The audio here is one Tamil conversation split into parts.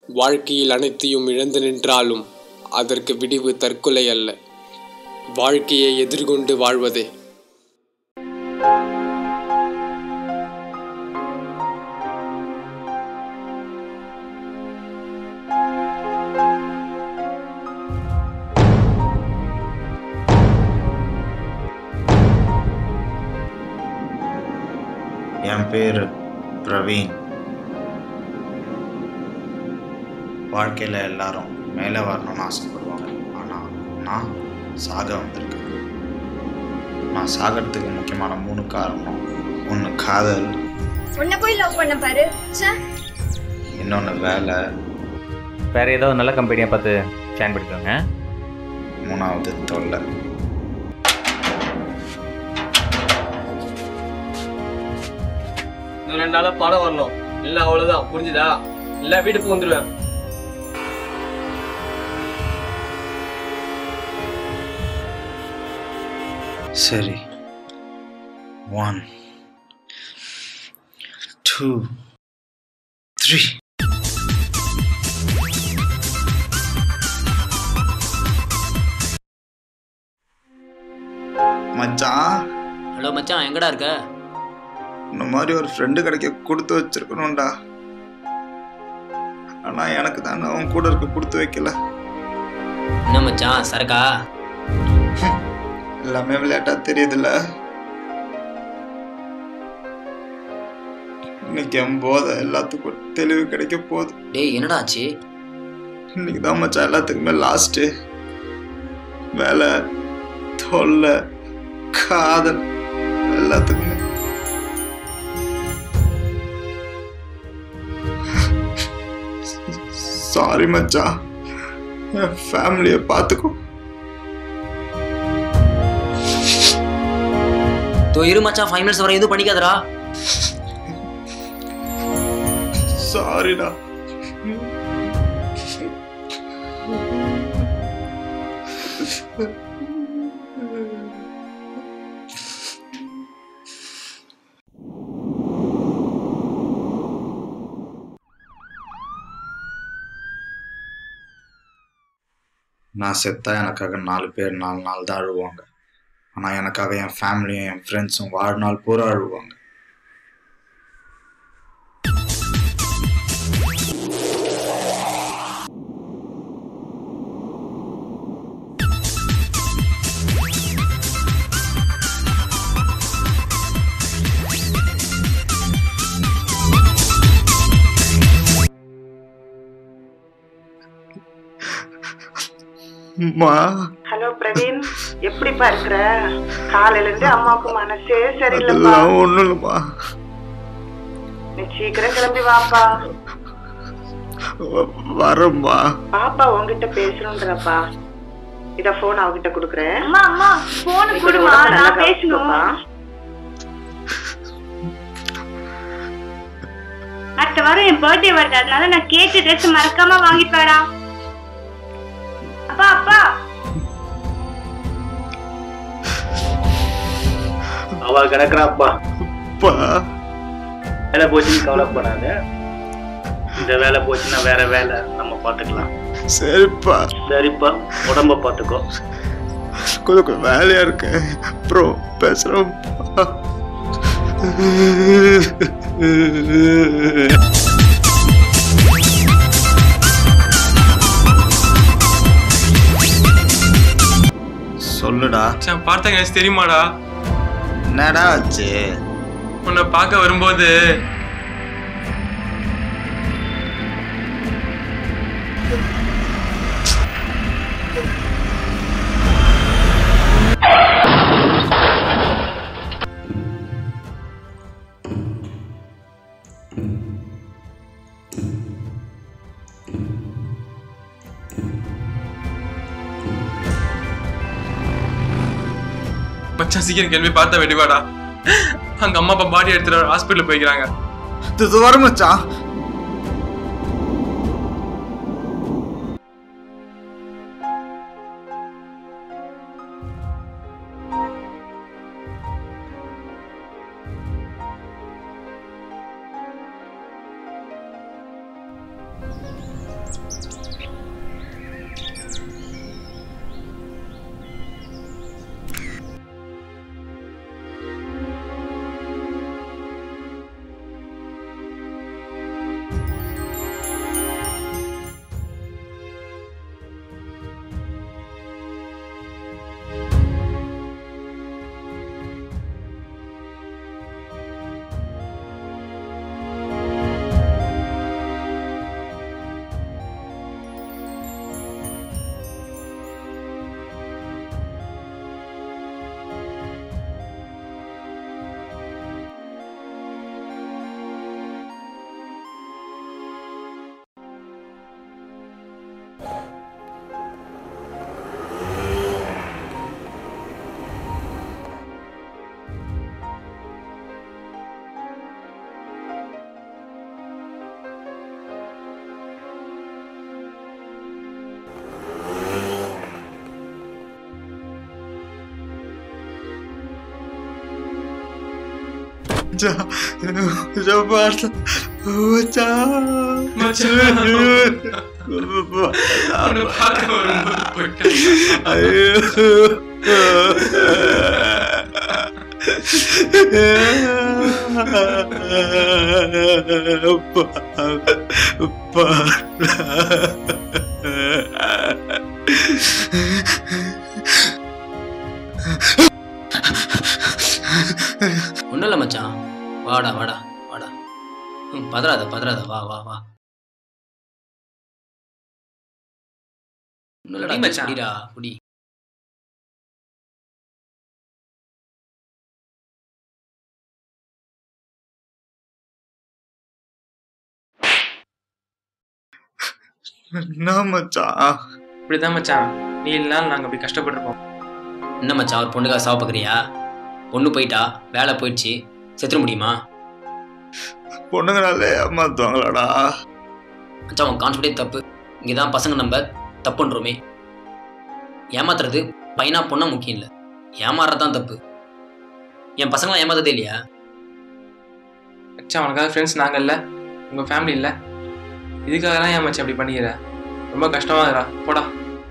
வாழ்க்கையில் அனைத்தையும் இழந்து நின்றாலும் அதற்கு விடிவு தற்கொலை அல்ல வாழ்க்கையை எதிர்கொண்டு வாழ்வதே என் பேர் பிரவீன் வாழ்க்கையில் எல்லாரும் மேலே வரணும்னு ஆசைப்படுவாங்க ஆனால் நான் சாக வந்திருக்கேன் நான் சாகிறதுக்கு முக்கியமான மூணு காரணம் ஒன்று காதல் உன்னை போய் லவ் பண்ண பாரு ச்சே இன்னொன்று வேலை வேறு ஏதோ நல்ல கம்பெனியை பார்த்து ஜாயின் பண்ணிக்கோங்க மூணாவது தொல்லை இன்னும் ரெண்டு நாளா படம் வரணும் இல்ல அவ்வளவுதான் புரிஞ்சுதா இல்ல வீட்டுக்கு வந்துருவேன் சரி ஒன் டூ த்ரீ மச்சான் ஹலோ மச்சான் எங்கடா இருக்க இந்த மாதிரி ஒரு ஃப்ரெண்டு கிடைக்க கொடுத்து வச்சிருக்கணும்டா ஆனா எனக்கு தான் அவன் கூட இருக்க கொடுத்து வைக்கல என்ன மச்சான் சரக்கா எல்லாமே விளையாட்டா தெரியுதுல்ல இன்னைக்கு என் போதை எல்லாத்துக்கும் தெளிவு கிடைக்க போகுது டேய் என்னடா ஆச்சு இன்னைக்கு தான் மச்சான் எல்லாத்துக்குமே லாஸ்ட்டு வேலை தொல்லை காதல் எல்லாத்துக்குமே சாரி மச்சான் என் ஃபேமிலியை பார்த்துக்கோ தோ இரு மச்சான் ஃபைவ் மினிட்ஸ் வரை எதுவும் பண்ணிக்காதடா சாரிடா நான் செத்தா எனக்காக நாலு பேர் நாலு நாள் தான் அழுவாங்க ஆனால் எனக்காக என் ஃபேமிலியும் என் ஃப்ரெண்ட்ஸும் வாழ்நாள் பூரா அழுவாங்க அம்மா ஹலோ பிரவீன் எப்படிப்பா இருக்கிற காலையில இருந்து அம்மாவுக்கு மனசே சரியில்லைப்பா அதெல்லாம் ஒன்றும் இல்லைம்மா நீ சீக்கிரம் கிளம்பி வாப்பா வ- வரேம்மா பாப்பா உன்கிட்ட பேசணுன்றப்பா இத போன் அவகிட்ட குடுக்குறேன் அம்மா அம்மா போன் இப்ப கொடுமா உடம்ப நல்லா நான் பேசணும் கவனிச்சுக்கோப்பா. அடுத்த வாரம் என் பர்த்டே வருது அதனால நான் கேட்டு ட்ரெஸ் மறக்காம வாங்கிட்டு வாடா அப்பா அப்பா அவ கிடக்குறாப்பா அப்பா வேலை போச்சுன்னு கவலைப்படாத இந்த வேலை போச்சுன்னா வேற வேலை நம்ம பார்த்துக்கலாம் சரிப்பா சரிப்பா உடம்ப பார்த்துக்கோ கொஞ்சம் கொஞ்சம் வேலையா இருக்கு அப்புறம் பேசுறோம்ப்பா சொல்லுடா மச்சான் பார்த்த கணேஷ் தெரியுமாடா என்னடா ஆச்சு உன்னை பார்க்க வரும்போது மச்சான் சீக்கிரம் கிளம்பி பார்த்தா வெடிவாடா அங்க அம்மா அப்பா பாடி எடுத்துட்டு ஹாஸ்பிட்டல் போய்க்கிறாங்க இது வர மச்சான் மச்சான் மச்சான் பார்த்தா மச்சான் அவனை பார்க்க வரும்போது போயிட்டான். ஒன்றும் இல்லை மச்சான் வாடா வாடா வாடா ம், பதறாத பதறாத வா வா வா ஒன்றும் இல்லடா குடி மச்சான். குடிடா குடி என்ன மச்சான் இப்படிதான் மச்சான் நீ இல்லைனாலும் நாங்கள் அப்படி கஷ்டப்பட்டிருப்போம் என்ன மச்சான் ஒரு பொண்ணுக்காக சாவ பார்க்குறியா பொண்ணு போயிட்டா வேலை போயிடுச்சு செத்துற முடியுமா பொண்ணுங்கனாலே ஏமாத்துவாங்களாடா மச்சான் உன் கான்ஃபிடென்ட் தப்பு இங்கே தான் பசங்க நம்ம தப்புன்றோமே ஏமாத்துறது பையனா பொண்ணா முக்கியம் இல்லை ஏமாறுறது தான் தப்பு என் பசங்களாம் ஏமாத்ததே இல்லையா மச்சான் உனக்காக ஃப்ரெண்ட்ஸ் நாங்கள் இல்லை உங்கள் ஃபேமிலி இல்லை இதுக்காகலாம் ஏன் மச்சான் அப்படி பண்ணிக்கிற ரொம்ப கஷ்டமா இருக்குடா போடா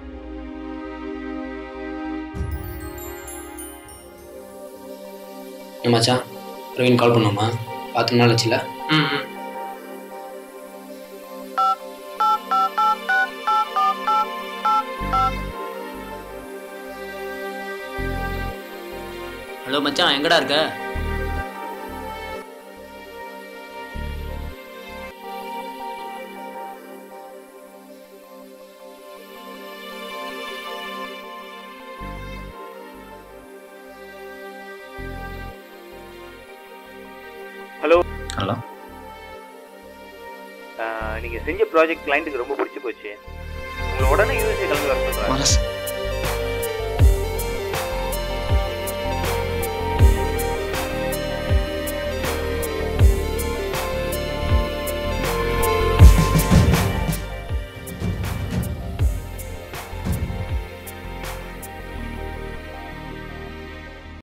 என்ன மச்சான் பிரவீன் கால் பண்ணோமா பார்த்து நாள் ஆச்சுல ம் ம் ஹலோ மச்சான் எங்கடா இருக்க ஹலோ நீங்கள் செஞ்ச ப்ராஜெக்ட் கிளைண்ட்டுக்கு ரொம்ப பிடிச்சி போச்சு உங்களை உடனே யூஎஸ்ஏ கிளம்பி வர சொல்கிறேன் மனசு